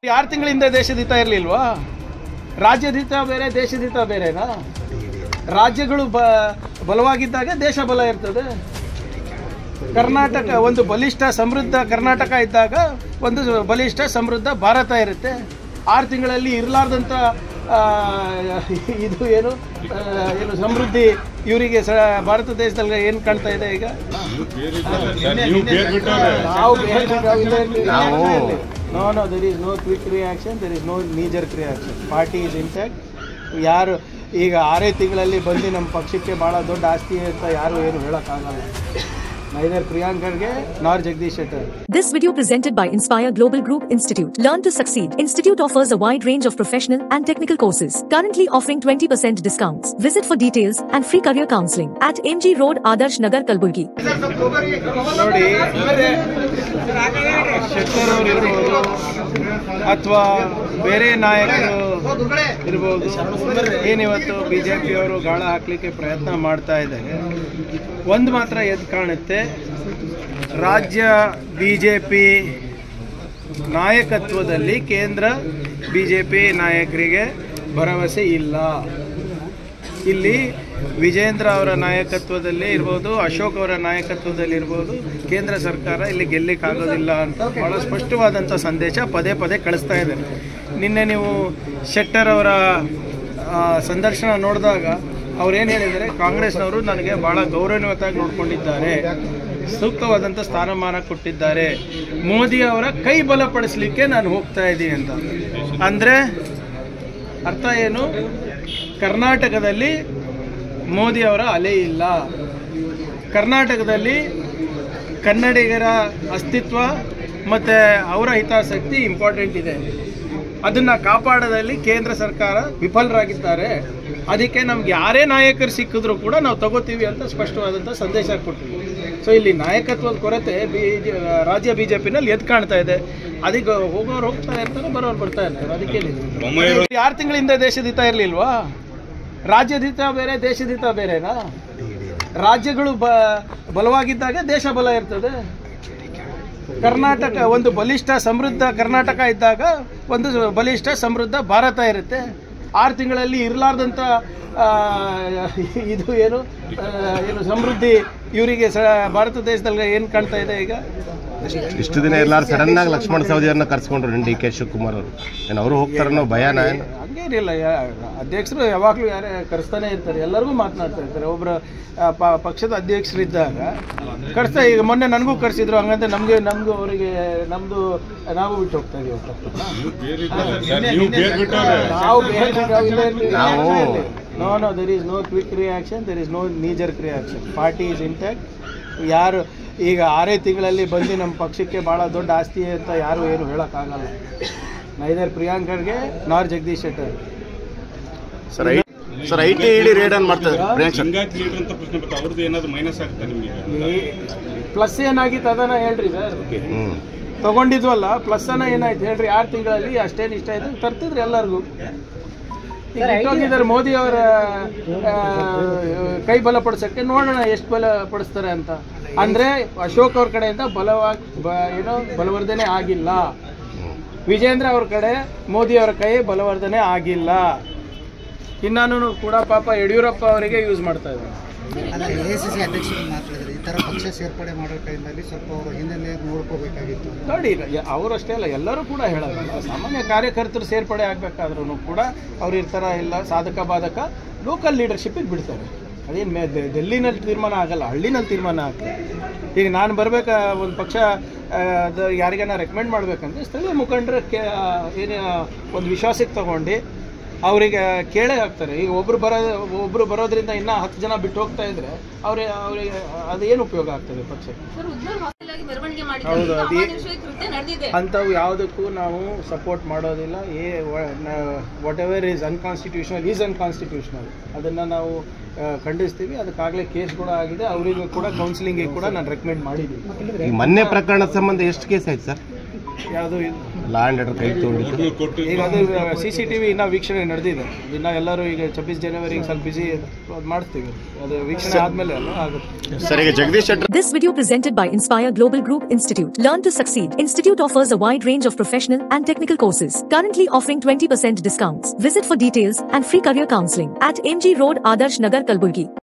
ಆರು ತಿಂಗಳಿಂದ ದೇಶದಿತ ಇರಲಿಲ್ವಾ ರಾಜ್ಯದಿತ ಬೇರೆ ದೇಶದಿತ ಬೇರೆನಾ ರಾಜ್ಯಗಳು ಬ ಬಲವಾಗಿದ್ದಾಗ ದೇಶ ಬಲ ಇರ್ತದೆ ಕರ್ನಾಟಕ ಒಂದು ಬಲಿಷ್ಠ ಸಮೃದ್ಧ ಕರ್ನಾಟಕ ಇದ್ದಾಗ ಒಂದು ಬಲಿಷ್ಠ ಸಮೃದ್ಧ ಭಾರತ ಇರುತ್ತೆ ಆರು ತಿಂಗಳಲ್ಲಿ ಇರಲಾರ್ದಂಥ ಇದು ಏನು ಆ, ಏನು ಸಮೃದ್ಧಿ ಇವರಿಗೆ ಸ ಭಾರತ ದೇಶದಲ್ಲಿ ಏನು ಕಾಣ್ತಾ ಇದೆ ಈಗ ನಾವು no no there is no quick reaction there is no neither reaction party is intact ಯಾರು ಈಗ ಆರೇ ತಿಂಗಳಲ್ಲಿ ಬಂದು ನಮ್ಮ ಪಕ್ಷಕ್ಕೆ ಭಾಳ ದೊಡ್ಡ ಆಸ್ತಿ ಅಂತ ಯಾರು ಏನು ಹೇಳೋಕ್ಕಾಗಲ್ಲ neither Priyank Kharge nor Jagadish Shettar This video presented by Inspire Global Group Institute. Learn to succeed. Institute offers a wide range of professional and technical courses. Currently offering 20% discounts. Visit for details and free career counseling at MG Road, Adarsh Nagar, Kalburgi. ನೋಡಿ ಶೆಟ್ಟರ್ ಅವರು ಇರ್ಬೋದು ಅಥವಾ ಬೇರೆ ನಾಯಕರು ಇರ್ಬೋದು ಏನಿವತ್ತು B J ಪಿಯವರು ಗಾಳ ಹಾಕಲಿಕ್ಕೆ ಪ್ರಯತ್ನ ಮಾಡ್ತಾ ಇದ್ದಾರೆ ಒಂದು ಮಾತ್ರ ಎದ್ದು ಕಾಣುತ್ತೆ ರಾಜ್ಯ ಬಿ ಜೆ ಪಿ ನಾಯಕತ್ವದಲ್ಲಿ ಕೇಂದ್ರ ಬಿ ಜೆ ಪಿ ನಾಯಕರಿಗೆ ಭರವಸೆ ಇಲ್ಲ ಇಲ್ಲಿ ವಿಜೇಂದ್ರ ಅವರ ನಾಯಕತ್ವದಲ್ಲಿ ಇರ್ಬೋದು ಅಶೋಕ್ ಅವರ ನಾಯಕತ್ವದಲ್ಲಿ ಇರ್ಬೋದು ಕೇಂದ್ರ ಸರ್ಕಾರ ಇಲ್ಲಿ ಗೆಲ್ಲಿಕ್ಕಾಗೋದಿಲ್ಲ ಅಂತ ಬಹಳ ಸ್ಪಷ್ಟವಾದಂಥ ಸಂದೇಶ ಪದೇ ಪದೇ ಕಳಿಸ್ತಾ ಇದೆ ನಿನ್ನೆ ನೀವು ಶೆಟ್ಟರ್ ಅವರ ಆ, ಸಂದರ್ಶನ ನೋಡಿದಾಗ ಅವ್ರೇನು ಹೇಳಿದರೆ ಕಾಂಗ್ರೆಸ್ನವರು ನನಗೆ ಭಾಳ ಗೌರವಾನ್ವಿತವಾಗಿ ನೋಡ್ಕೊಂಡಿದ್ದಾರೆ ಸೂಕ್ತವಾದಂಥ ಸ್ಥಾನಮಾನ ಕೊಟ್ಟಿದ್ದಾರೆ ಮೋದಿ ಅವರ ಕೈ ಬಲಪಡಿಸಲಿಕ್ಕೆ ನಾನು ಹೋಗ್ತಾ ಇದ್ದೀನಿ ಅಂತ ಅಂದರೆ ಅರ್ಥ ಏನು ಕರ್ನಾಟಕದಲ್ಲಿ ಮೋದಿ ಅವರ ಅಲೆ ಇಲ್ಲ ಕರ್ನಾಟಕದಲ್ಲಿ ಕನ್ನಡಿಗರ ಅಸ್ತಿತ್ವ ಮತ್ತು ಅವರ ಹಿತಾಸಕ್ತಿ ಇಂಪಾರ್ಟೆಂಟ್ ಇದೆ ಅದನ್ನು ಕಾಪಾಡೋದಲ್ಲಿ ಕೇಂದ್ರ ಸರ್ಕಾರ ವಿಫಲರಾಗಿದ್ದಾರೆ ಅದಕ್ಕೆ ನಮ್ಗೆ ಯಾರೇ ನಾಯಕರು ಸಿಕ್ಕಿದ್ರು ಕೂಡ ನಾವು ತಗೋತೀವಿ ಅಂತ ಸ್ಪಷ್ಟವಾದಂಥ ಸಂದೇಶ ಕೊಟ್ಟಿವಿ ಸೊ ಇಲ್ಲಿ ನಾಯಕತ್ವದ ಕೊರತೆ ಬಿ ರಾಜ್ಯ ಬಿ ಜೆ ಪಿನಲ್ಲಿ ಎದ್ದು ಕಾಣ್ತಾ ಇದೆ ಅದಕ್ಕೆ ಹೋಗೋರು ಹೋಗ್ತಾ ಇರ್ತಾರೆ ಬರೋರು ಬರ್ತಾ ಇರ್ತಾರೆ ಅದಕ್ಕೆ ಆರು ತಿಂಗಳಿಂದ ದೇಶದಿತ ಇರಲಿಲ್ವಾ ರಾಜ್ಯದಿತ ಬೇರೆ ದೇಶದಿತ ಬೇರೆನಾ ರಾಜ್ಯಗಳು ಬ ಬಲವಾಗಿದ್ದಾಗ ದೇಶ ಬಲ ಇರ್ತದೆ ಕರ್ನಾಟಕ ಒಂದು ಬಲಿಷ್ಠ ಸಮೃದ್ಧ ಕರ್ನಾಟಕ ಇದ್ದಾಗ ಒಂದು ಬಲಿಷ್ಠ ಸಮೃದ್ಧ ಭಾರತ ಇರುತ್ತೆ ಆರು ತಿಂಗಳಲ್ಲಿ ಇರಲಾರ್ದಂಥ ಇದು ಏನು ಆ, ಏನು ಸಮೃದ್ಧಿ ಇವರಿಗೆ ಸ ಭಾರತ ದೇಶದಲ್ಲಿ ಏನು ಕಾಣ್ತಾ ಇದೆ ಈಗ ಇಷ್ಟು ದಿನ ಎಲ್ಲಾರು ಸಡನ್ ಆಗಿ ಲಕ್ಷ್ಮಣ ಸವದಿಯವ್ರನ್ನ ಕರ್ಸ್ಕೊಂಡ್ರು ಡಿ ಕೆ ಶಿವಕುಮಾರ್ ಅವರು ಏನು ಅವರು ಹೋಗ್ತಾರನ್ನೋ ಭಯನ ಏನು ಹಂಗೇನಿಲ್ಲ ಯಾ- ಅಧ್ಯಕ್ಷರು ಯಾವಾಗಲೂ ಯಾರೇ ಕರೆಸ್ತಾನೆ ಇರ್ತಾರೆ ಎಲ್ಲರಿಗೂ ಮಾತನಾಡ್ತಾ ಇರ್ತಾರೆ ಒಬ್ಬರು ಪಕ್ಷದ ಅಧ್ಯಕ್ಷರಿದ್ದಾಗ ಕರೆಸ್ತಾ ಈಗ ಮೊನ್ನೆ ನನಗೂ ಕರೆಸಿದ್ರು ಹಂಗಂತ ನಮಗೆ ನಮಗೂ ಅವರಿಗೆ ನಮ್ಮದು ನಾವು ಬಿಟ್ಟು ಹೋಗ್ತಾ ಇದೀವಿ ನಾವು ಬೇರೆ ನಾವು ಇಲ್ಲೇ ಇರ್ಲಿ- ನಾವು- no no there is no quick reaction there is no neither reaction party is intact ಯಾರು ಈಗ ಆರೇ ತಿಂಗಳಲ್ಲಿ ಬಂದು ನಮ್ಮ ಪಕ್ಷಕ್ಕೆ ಭಾಳ ದೊಡ್ಡ ಆಸ್ತಿ ಅಂತ ಯಾರು ಏನು ಹೇಳೋಕ್ಕಾಗಲ್ಲ neither Priyank Kharge nor Jagadish Shettar sir I sir I T ED raid ಅನ್ನು ಮಾಡ್ತಾರೆ ಪ್ರಿಯಾಂಕ್ ಸರ್ ಲಿಂಗಾಯತ್ ಲೀಡರ್ ಅಂತ ಪ್ರಶ್ನೆ ಬರ್ತದೆ ಅವ್ರದ್ದು ಏನಾದ್ರು ಮೈನಸ್ ಆಗುತ್ತೆ ನಿಮಗೆ ಪ್ಲಸ್ ಏನಾಗಿತ್ತು ಅದನ್ನ ಹೇಳ್ರಿ ಸರ್ ಹ್ಞೂ ತಗೊಂಡಿದ್ವಲ್ಲ ಪ್ಲಸ್ ಅನ್ನ ಏನಾಯ್ತು ಹೇಳ್ರಿ ಆರು ತಿಂಗಳಲ್ಲಿ ಅಷ್ಟೇನು ಇಷ್ಟ ಆಯ್ತು ತರ್ತಿದ್ರಿ ಎಲ್ಲರಿಗೂ ಈಗ ಇಟ್ಟೋಗಿದ್ದಾರೆ ಮೋದಿ ಅವರ ಆ, ಕೈ ಬಲಪಡಿಸಕ್ಕೆ ನೋಡೋಣ ಎಷ್ಟು ಬಲ ಪಡಿಸ್ತಾರೆ ಅಂತ ಅಂದ್ರೆ ಅಶೋಕ್ ಅವ್ರ ಕಡೆಯಿಂದ ಬಲವಾಗಿ ಬ ಏನೋ ಬಲವರ್ಧನೆ ಆಗಿಲ್ಲ ವಿಜೇಂದ್ರ ಅವ್ರ ಕಡೆ ಮೋದಿ ಅವರ ಕೈ ಬಲವರ್ಧನೆ ಆಗಿಲ್ಲ ಇನ್ನಾನು ಕೂಡ ಪಾಪ ಯಡಿಯೂರಪ್ಪ ಅವರಿಗೆ ಯೂಸ್ ಮಾಡ್ತಾ ಇದ್ದಾರೆ ಅಲ್ಲ ಎ ಸಿ ಸಿ ಅಧ್ಯಕ್ಷರು ಮಾತಾಡಿದ್ರು ಈ ಥರ ಪಕ್ಷ ಸೇರ್ಪಡೆ ಮಾಡೋ ಟೈಮಲ್ಲಿ ಸ್ವಲ್ಪ ಅವರು ಹಿಂದೆ ನೋಡ್ಕೋಬೇಕಾಗಿತ್ತು ನೋಡಿ ಯ- ಅವರಷ್ಟೇ ಅಲ್ಲ ಎಲ್ಲರೂ ಕೂಡ ಹೇಳೋದಿಲ್ಲ ಸಾಮಾನ್ಯ ಕಾರ್ಯಕರ್ತರು ಸೇರ್ಪಡೆ ಆಗಬೇಕಾದ್ರೂ ಕೂಡ ಅವ್ರು ಇರ್ತಾರ ಇಲ್ಲ ಸಾಧಕ ಬಾಧಕ ಲೋಕಲ್ ಲೀಡರ್ಶಿಪ್ಪಿಗೆ ಬಿಡ್ತಾರೆ ಅದೇನು ಮೇ ದೆ- ಡೆಲ್ಲಿನಲ್ಲಿ ತೀರ್ಮಾನ ಆಗಲ್ಲ ಹಳ್ಳಿನಲ್ಲಿ ತೀರ್ಮಾನ ಆಗ್ತದೆ ಈಗ ನಾನು ಬರ್ಬೇಕಾ ಒಂದು ಪಕ್ಷ ಆ, ಅದು ಯಾರಿಗಾನ ರೆಕಮೆಂಡ್ ಮಾಡ್ಬೇಕಂದ್ರೆ ಸ್ಥಳೀಯ ಮುಖಂಡರ ಕೇ ಏನು ಒಂದು ವಿಶ್ವಾಸಕ್ಕೆ ತಗೊಂಡು ಅವರಿಗೆ ಕೇಳೇ ಹಾಕ್ತಾರೆ ಈಗ ಒಬ್ರು ಬರೋ ಒಬ್ರು ಬರೋದ್ರಿಂದ ಇನ್ನೂ ಹತ್ತು ಜನ ಬಿಟ್ಟು ಹೋಗ್ತಾ ಇದ್ರೆ ಅವ್ರಿಗೆ ಅವರಿಗೆ ಅದೇನು ಉಪಯೋಗ ಆಗ್ತದೆ ಪಕ್ಷಕ್ಕೆ ಸರ್ ಉಜ್ವಲ್ ಹಾಸ್ಟೆಲ್ ಆಗಿ ಮೆರವಣಿಗೆ ಹೌದು, ಮಾಡಿದ್ದಾರೆ ಅದೇ- ಅಮಾನುಷ ಕೃತ್ಯ ನಡೆದಿದೆ ಅಂಥವು ಯಾವುದಕ್ಕೂ ನಾವು ಸಪೋರ್ಟ್ ಮಾಡೋದಿಲ್ಲ ಏ whatever is unconstitutional is unconstitutional ಅದನ್ನು ನಾವು ಆ, ಖಂಡಿಸ್ತೀವಿ ಅದಕ್ಕಾಗಲೇ ಕೇಸ್ ಕೂಡ ಆಗಿದೆ ಅವರಿಗೂ ಕೂಡ ಕೌನ್ಸಿಲಿಂಗಿಗೆ ಕೂಡ ನಾನು ರೆಕಮೆಂಡ್ ಮಾಡಿದ್ದೀನಿ ಈ ಮೊನ್ನೆ ಪ್ರಕರಣದ ಸಂಬಂಧ ಎಷ್ಟು ಕೇಸ್ ಆಯ್ತು ಸರ್ ಯಾವುದು ಇದು ಲಾ ಆ್ಯಂಡ್ ಆರ್ಡರ್ ಕೈ ತೊಗೊಂಡಿದ್ದು ದುಡ್ಡು ಕೊಟ್ಟು ಈಗ ಅದು ಸಿ ಸಿ ಟಿ ವಿ ಇನ್ನೂ ವೀಕ್ಷಣೆ ನಡೆದಿದೆ ಇನ್ನು ಎಲ್ಲರೂ ಈಗ ಛಬ್ಬೀಸ್ ಜನವರಿಗೆ ಸ್ವಲ್ಪ ಬಿಸಿ ಮಾಡ್ತೀವಿ ಅದು ವೀಕ್ಷಣೆ ಆದಮೇಲೆ ಅಲ್ಲ ಆಗುತ್ತೆ ಸರ್ ಈಗ Jagadish Shettar This video presented by Inspire Global Group Institute. Learn to succeed. Institute offers a wide range of professional and technical courses. Currently offering 20% discounts. Visit for details and free career counseling at MG Road, Adarsh Nagar, Kalburgi.